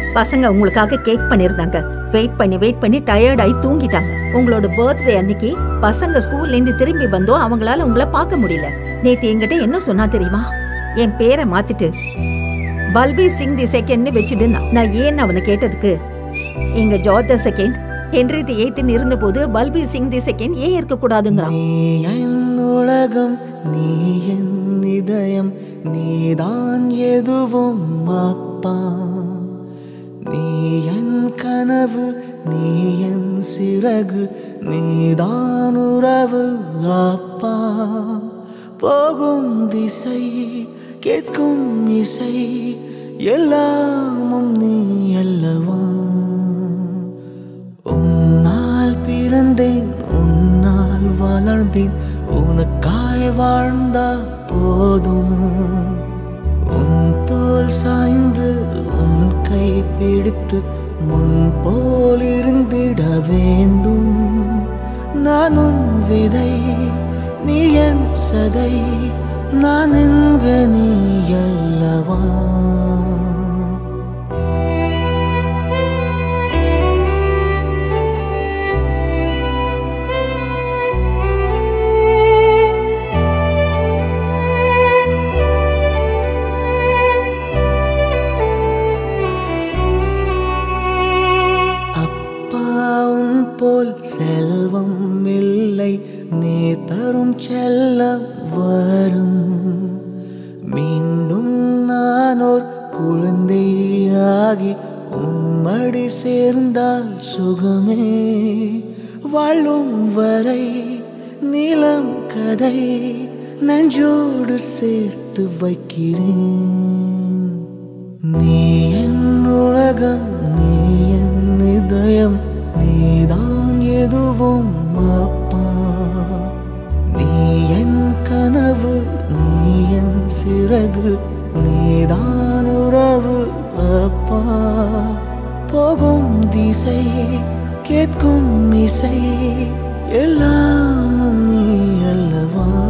பசங்க உங்களுக்காக கேக் பண்ணிருந்தாங்க வெயிட் பண்ணி வெயிட் பண்ணி டயர்ட் ஆகி தூங்கிட்டாங்க உங்களோட பர்த்டே அன்னைக்கு பசங்க ஸ்கூல்ல இருந்து திரும்பி வந்தோம் அவங்களால உங்களை பார்க்க முடியல நேத்து என்கிட்ட என்ன சொன்னா தெரியுமா என் பேரை மாத்திட்டு பல்பீர் சிங் தி செகண்ட்னு வச்சுடுனா நான் ஏன்னு அவனை கேட்டதுக்கு எங்க George the second Henry the எய்த்துன்னு இருந்தபோது பல்பீர் சிங் தி செகண்ட் ஏன் இருக்கக்கூடாதுங்கிறான் நீ என் உலகம் நீ என் இதயம் நீதான் எதுவும் அப்பா நீ என் கனவு நீ என் சிறகு நீதான் உறவு அப்பா போகும் திசை கேட்கும் இசை எல்லாமும் நீ அல்லவா உன்னால் பிறந்தேன் உன்னால் வளர்ந்தேன் உனக்காய் வாழ்ந்தால் போதும் உன் தோல் சாய்ந்து உன் கை பிடித்து முன் போல் இருந்திட வேண்டும் நானும் விதை நீ என் சதை நான் என்க நீ அல்லவா அப்பா உன் போல் செல்வம் இல்லை நீ தரும் செல்லம் வரும் மீண்டும் நானோர் குழந்தையாகி உம்மடி சேர்ந்தால் சுகமே வாழும் வரை நீளம் கதை நெஞ்சோடு சேர்த்து வைக்கிறேன் நீ என் உலகம் நீ என் இதயம் நீதான் எதுவும் அப்பா நீ என் கனவு நீ என் சிறகு நீதான் உறவு அப்பா போகும் திசை கேட்கும் இசை எல்லாமும் நீ அல்லவா